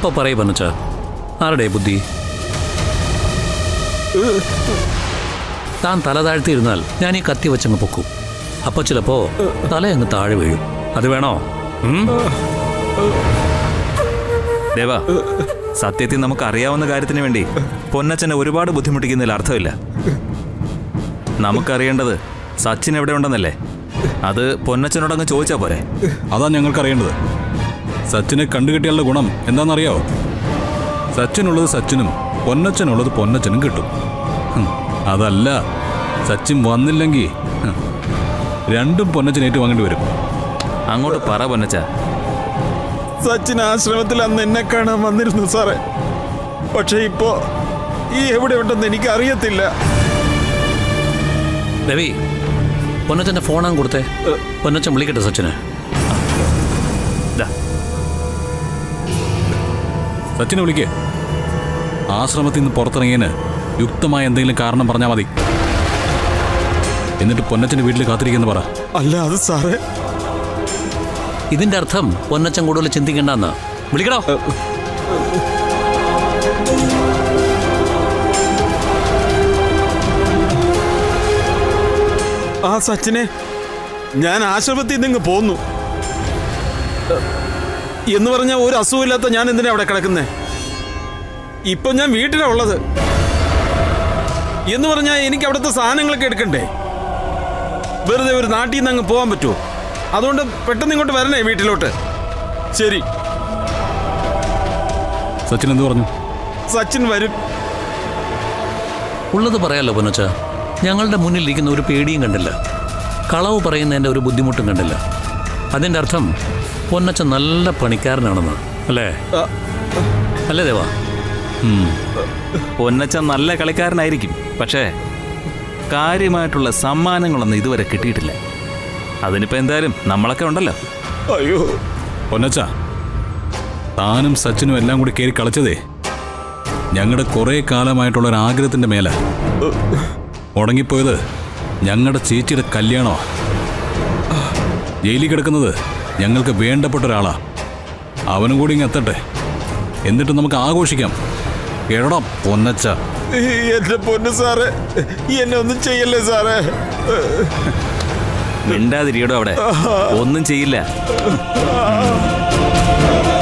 ഇപ്പൊ പറയ പന്നച്ച ആരുടെ ബുദ്ധി താൻ തല താഴ്ത്തിയിരുന്നാൽ ഞാൻ ഈ കത്തി വെച്ചങ്ങ് പൊക്കും അപ്പൊ ചിലപ്പോ തല അങ്ങ് താഴെ വീഴും അത് വേണോ ഉം? ദേവ സത്യത്തിൽ നമുക്ക് അറിയാവുന്ന കാര്യത്തിന് വേണ്ടി പൊന്നച്ചനെ ഒരുപാട് ബുദ്ധിമുട്ടിക്കുന്നതിൽ അർത്ഥമില്ല നമുക്കറിയേണ്ടത് സച്ചിൻ എവിടെ ഉണ്ടെന്നല്ലേ അത് പൊന്നച്ചനോടങ്ങ് ചോദിച്ചാ പോരെ അതാ ഞങ്ങൾക്കറിയേണ്ടത് സച്ചിനെ കണ്ടുകിട്ടിയാലുള്ള ഗുണം എന്താണെന്നറിയാവോ സച്ചിനുള്ളത് സച്ചിനും പൊന്നച്ചനുള്ളത് പൊന്നച്ചനും കിട്ടും ഹും, അതല്ല സച്ചിൻ വന്നില്ലെങ്കിൽ ഹും, രണ്ടും പൊന്നച്ചനേറ്റ് വാങ്ങേണ്ടി വരും അങ്ങോട്ട് പറ പൊന്നച്ച സച്ചിൻ ആശ്രമത്തിൽ അന്ന് എന്നെ കാണാൻ വന്നിരുന്നു സാറേ പക്ഷെ ഇപ്പോ ഈ എവിടെ ഉണ്ടെന്ന് എനിക്ക് അറിയത്തില്ല രവി പൊന്നച്ചന്റെ ഫോണാൻ കൊടുത്തേ പൊന്നച്ചൻ വിളിക്കട്ടെ സച്ചിനെ ദാ, സച്ചിനെ വിളിക്കേ ആശ്രമത്തിൽ നിന്ന് പുറത്തിറങ്ങിയതിന് യുക്തമായ എന്തെങ്കിലും കാരണം പറഞ്ഞാൽ മതി എന്നിട്ട് പൊന്നച്ചന്റെ വീട്ടിൽ കാത്തിരിക്കുന്നു പറ അല്ല അത് സാറേ ഇതിന്റെ അർത്ഥം പൊന്നച്ചൻ കൂടുതൽ ചിന്തിക്കണ്ടെന്ന് വിളിക്കടോ ആ സച്ചിനെ ഞാൻ ആശ്രമത്തിൽ നിന്ന് പോന്നു എന്ന് പറഞ്ഞാൽ ഒരു അസുഖമില്ലാത്ത ഞാൻ എന്തിനാ അവിടെ കിടക്കുന്നേ ഇപ്പൊ ഞാൻ വീട്ടിലാ ഉള്ളത് എന്ന് പറഞ്ഞാൽ എനിക്ക് അവിടുത്തെ സാധനങ്ങളൊക്കെ എടുക്കണ്ടേ വെറുതെ ഒരു നാട്ടിൽ നിന്ന് അങ്ങ് പോകാൻ പറ്റുമോ അതുകൊണ്ട് പെട്ടെന്ന് ഇങ്ങോട്ട് വരണേ വീട്ടിലോട്ട് ശരി സച്ചിൻ എന്ത് പറഞ്ഞു സച്ചിൻ വരും ഉള്ളത് പറയാലോ പൊന്നച്ച ഞങ്ങളുടെ മുന്നിൽ ഇരിക്കുന്ന ഒരു പേടിയും കണ്ടില്ല കളവ് പറയുന്നതിൻ്റെ ഒരു ബുദ്ധിമുട്ടും കണ്ടില്ല അതിൻ്റെ അർത്ഥം പൊന്നച്ച നല്ല പണിക്കാരനാണെന്ന് അല്ലേ ആ, അല്ലേ ദേവാ പൊന്നച്ചൻ നല്ല കളിക്കാരനായിരിക്കും പക്ഷേ കാര്യമായിട്ടുള്ള സമ്മാനങ്ങളൊന്നും ഇതുവരെ കിട്ടിയിട്ടില്ല അതിനിപ്പോ എന്തായാലും നമ്മളൊക്കെ ഉണ്ടല്ലോ അയ്യോ പൊന്നച്ച താനും സച്ചിനും എല്ലാം കൂടി കയറി കളിച്ചതേ ഞങ്ങളുടെ കുറേ കാലമായിട്ടുള്ള ഒരു ആഗ്രഹത്തിന്റെ മേല മുടങ്ങിപ്പോയത് ഞങ്ങളുടെ ചേച്ചിയുടെ കല്യാണോ ജയിലിൽ കിടക്കുന്നത് ഞങ്ങൾക്ക് വേണ്ടപ്പെട്ട ഒരാളാ അവനും കൂടി ഇങ്ങ് എത്തട്ടെ എന്നിട്ട് നമുക്ക് ആഘോഷിക്കാം എടാ പൊന്നച്ച എന്റെ പൊന്ന് സാറേ എന്നെ ഒന്നും ചെയ്യല്ലേ സാറേ മിണ്ടാതിരിയടോ അവിടെ ഒന്നും ചെയ്യില്ല